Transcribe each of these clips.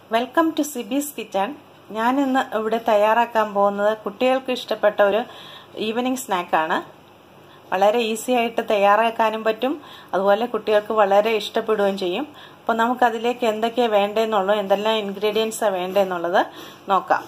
welcome to സിബീസ് kitchen ഞാൻ ഇന്ന് ഇവിടെ തയ്യാറാക്കാൻ പോകുന്നത് കുട്ടികൾക്ക് ഇഷ്ടപ്പെട്ട ഒരു ഈവനിങ് സ്നാക്കാണ് വളരെ ഈസി ആയിട്ട് തയ്യാറാക്കാനും പറ്റും അതുപോലെ കുട്ടികൾക്ക് വളരെ ഇഷ്ടപ്പെടുകയും ചെയ്യും അപ്പോൾ നമുക്ക് അതിലേക്ക് എന്തൊക്കെയാണ് വേണ്ടതെന്നുള്ളത് എന്തെല്ലാം ഇൻഗ്രീഡിയൻസാണ് വേണ്ടതെന്നുള്ളത് നോക്കാം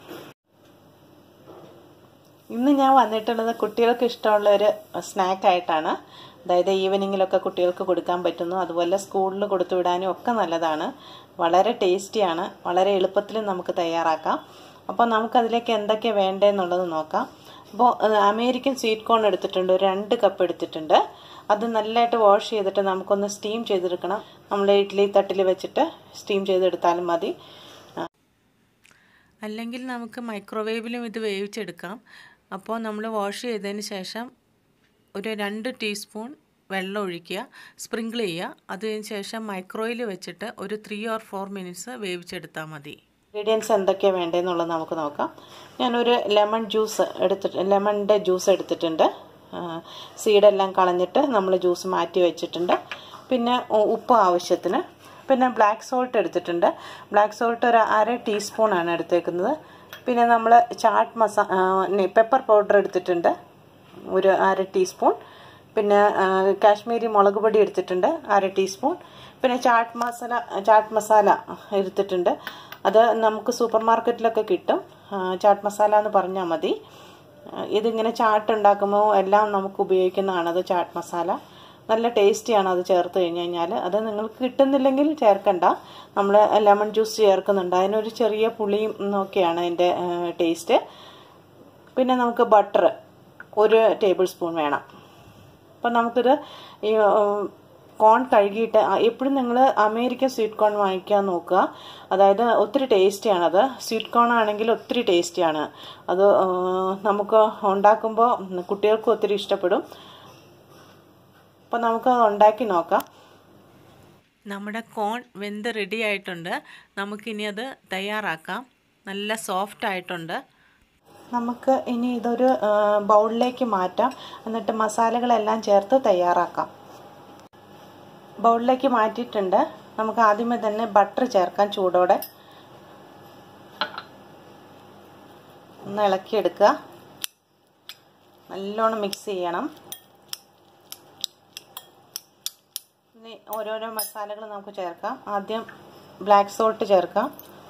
ഇന്ന് ഞാൻ വന്നിട്ടുള്ളത് കുട്ടികൾക്ക് ഇഷ്ടമുള്ള ഒരു സ്നാക്കായിട്ടാണ് അതായത് ഈവനിങ്ങിലൊക്കെ കുട്ടികൾക്ക് കൊടുക്കാൻ പറ്റുന്നു അതുപോലെ സ്കൂളിൽ കൊടുത്തു വിടാനും ഒക്കെ നല്ലതാണ് വളരെ ടേസ്റ്റിയാണ് വളരെ എളുപ്പത്തിൽ നമുക്ക് തയ്യാറാക്കാം അപ്പോൾ നമുക്കതിലേക്ക് എന്തൊക്കെയാണ് വേണ്ടതെന്നുള്ളത് നോക്കാം അപ്പോൾ അമേരിക്കൻ സ്വീറ്റ് കോൺ എടുത്തിട്ടുണ്ട് ഒരു രണ്ട് കപ്പ് എടുത്തിട്ടുണ്ട് അത് നല്ലതായിട്ട് വാഷ് ചെയ്തിട്ട് നമുക്കൊന്ന് സ്റ്റീം ചെയ്തെടുക്കണം നമ്മൾ ഇഡ്ഡലി തട്ടിൽ വെച്ചിട്ട് സ്റ്റീം ചെയ്തെടുത്താലും മതി അല്ലെങ്കിൽ നമുക്ക് മൈക്രോവേവിലും ഇത് വേവിച്ചെടുക്കാം അപ്പോൾ നമ്മൾ വാഷ് ചെയ്തതിന് ശേഷം ഒരു രണ്ട് ടീസ്പൂൺ വെള്ളം ഒഴിക്കുക സ്പ്രിങ്കിൾ ചെയ്യുക അതിന് ശേഷം മൈക്രോയിൽ വെച്ചിട്ട് ഒരു ത്രീ ഓർ ഫോർ മിനിറ്റ്സ് വേവിച്ചെടുത്താൽ മതി ഇൻഗ്രീഡിയൻസ് എന്തൊക്കെയാണ് വേണ്ടതെന്നുള്ളത് നമുക്ക് നോക്കാം ഞാനൊരു ലെമൺ ജ്യൂസ് എടുത്തിട്ട് ലെമണിൻ്റെ ജ്യൂസ് എടുത്തിട്ടുണ്ട് സീഡെല്ലാം കളഞ്ഞിട്ട് നമ്മൾ ജ്യൂസ് മാറ്റി വെച്ചിട്ടുണ്ട് പിന്നെ ഉപ്പ് ആവശ്യത്തിന് പിന്നെ ബ്ലാക്ക് സോൾട്ട് എടുത്തിട്ടുണ്ട് ബ്ലാക്ക് സോൾട്ട് ഒരു അര ടീസ്പൂണാണ് എടുത്തേക്കുന്നത് പിന്നെ നമ്മൾ ചാട്ട് മസാ പെപ്പർ പൗഡർ എടുത്തിട്ടുണ്ട് ഒരു അര ടീസ്പൂൺ പിന്നെ കാശ്മീരി മുളക് പൊടി എടുത്തിട്ടുണ്ട് അര ടീസ്പൂൺ പിന്നെ ചാട്ട് മസാല ചാട്ട് മസാല എടുത്തിട്ടുണ്ട് അത് നമുക്ക് സൂപ്പർ മാർക്കറ്റിലൊക്കെ കിട്ടും ചാട്ട് മസാല എന്ന് പറഞ്ഞാൽ മതി ഇതിങ്ങനെ ചാട്ട് ഉണ്ടാക്കുമ്പോൾ എല്ലാം നമുക്ക് ഉപയോഗിക്കുന്നതാണ് അത് ചാട്ട് മസാല നല്ല ടേസ്റ്റിയാണ് അത് ചേർത്ത് കഴിഞ്ഞ് കഴിഞ്ഞാൽ അത് നിങ്ങൾക്ക് കിട്ടുന്നില്ലെങ്കിൽ ചേർക്കണ്ട നമ്മൾ ലെമൺ ജ്യൂസ് ചേർക്കുന്നുണ്ട് അതിനൊരു ചെറിയ പുളിയും ഒക്കെയാണ് അതിൻ്റെ ടേസ്റ്റ് പിന്നെ നമുക്ക് ബട്ടർ ഒരു ടേബിൾ സ്പൂൺ വേണം അപ്പം നമുക്കിത് ഈ കോൺ കഴുകിയിട്ട് എപ്പോഴും നിങ്ങൾ അമേരിക്കൻ സ്വീറ്റ് കോൺ വാങ്ങിക്കാൻ നോക്കുക അതായത് ഒത്തിരി ടേസ്റ്റിയാണത് സ്വീറ്റ് കോൺ ആണെങ്കിൽ ഒത്തിരി ടേസ്റ്റിയാണ് അത് നമുക്ക് ഉണ്ടാക്കുമ്പോൾ കുട്ടികൾക്കും ഒത്തിരി ഇഷ്ടപ്പെടും അപ്പോൾ നമുക്ക് ഉണ്ടാക്കി നോക്കാം നമ്മുടെ കോൺ വെന്ത് റെഡി ആയിട്ടുണ്ട് നമുക്കിനി അത് തയ്യാറാക്കാം നല്ല സോഫ്റ്റ് ആയിട്ടുണ്ട് നമുക്ക് ഇനി ഇതൊരു ബൗളിലേക്ക് മാറ്റാം എന്നിട്ട് മസാലകളെല്ലാം ചേർത്ത് തയ്യാറാക്കാം ബൗളിലേക്ക് മാറ്റിയിട്ടുണ്ട് നമുക്ക് ആദ്യമേ തന്നെ ബട്ടർ ചേർക്കാം ചൂടോടെ ഒന്ന് ഇളക്കിയെടുക്കുക നല്ലോണം മിക്സ് ചെയ്യണം ഇനി ഓരോരോ മസാലകൾ നമുക്ക് ചേർക്കാം ആദ്യം ബ്ലാക്ക് സോൾട്ട് ചേർക്കാം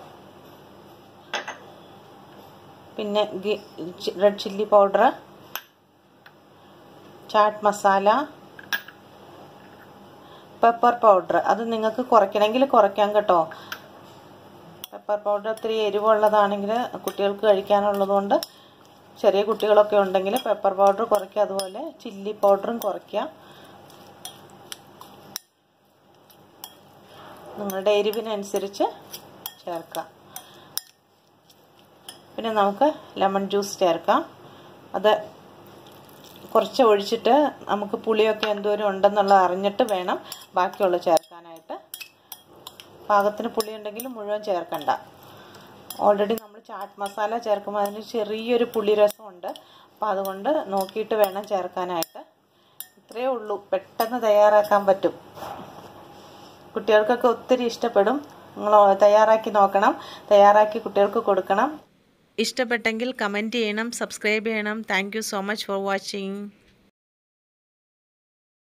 പിന്നെ red chilli powder chaat masala pepper powder അത് നിങ്ങൾക്ക് കുറയ്ക്കണമെങ്കിൽ കുറയ്ക്കാം കേട്ടോ പെപ്പർ പൗഡർ ഒത്തിരി എരിവുള്ളതാണെങ്കിൽ കുട്ടികൾക്ക് കഴിക്കാനുള്ളതുകൊണ്ട് ചെറിയ കുട്ടികളൊക്കെ ഉണ്ടെങ്കിൽ പെപ്പർ പൗഡർ കുറയ്ക്കുക അതുപോലെ ചില്ലി പൗഡറും കുറയ്ക്കുക നിങ്ങളുടെ എരിവിനനുസരിച്ച് ചേർക്കാം പിന്നെ നമുക്ക് ലെമൺ ജ്യൂസ് ചേർക്കാം അത് കുറച്ച് ഒഴിച്ചിട്ട് നമുക്ക് പുളിയൊക്കെ എന്തോരം ഉണ്ടെന്നുള്ളത് അറിഞ്ഞിട്ട് വേണം ബാക്കിയുള്ള ചേർക്കാനായിട്ട് പാകത്തിന് പുളി ഉണ്ടെങ്കിൽ മുഴുവൻ ചേർക്കണ്ട ഓൾറെഡി നമ്മൾ ചാട്ട് മസാല ചേർക്കുമ്പോൾ അതിന് ചെറിയൊരു പുളി രസമുണ്ട് അപ്പോൾ അതുകൊണ്ട് നോക്കിയിട്ട് വേണം ചേർക്കാനായിട്ട് ഇത്രയേ ഉള്ളൂ പെട്ടെന്ന് തയ്യാറാക്കാൻ പറ്റും കുട്ടികൾക്കൊക്കെ ഒത്തിരി ഇഷ്ടപ്പെടും നിങ്ങൾ തയ്യാറാക്കി നോക്കണം തയ്യാറാക്കി കുട്ടികൾക്ക് കൊടുക്കണം ഇഷ്ടപ്പെട്ടെങ്കിൽ കമൻറ്റ് ചെയ്യണം സബ്സ്ക്രൈബ് ചെയ്യണം thank so much for watching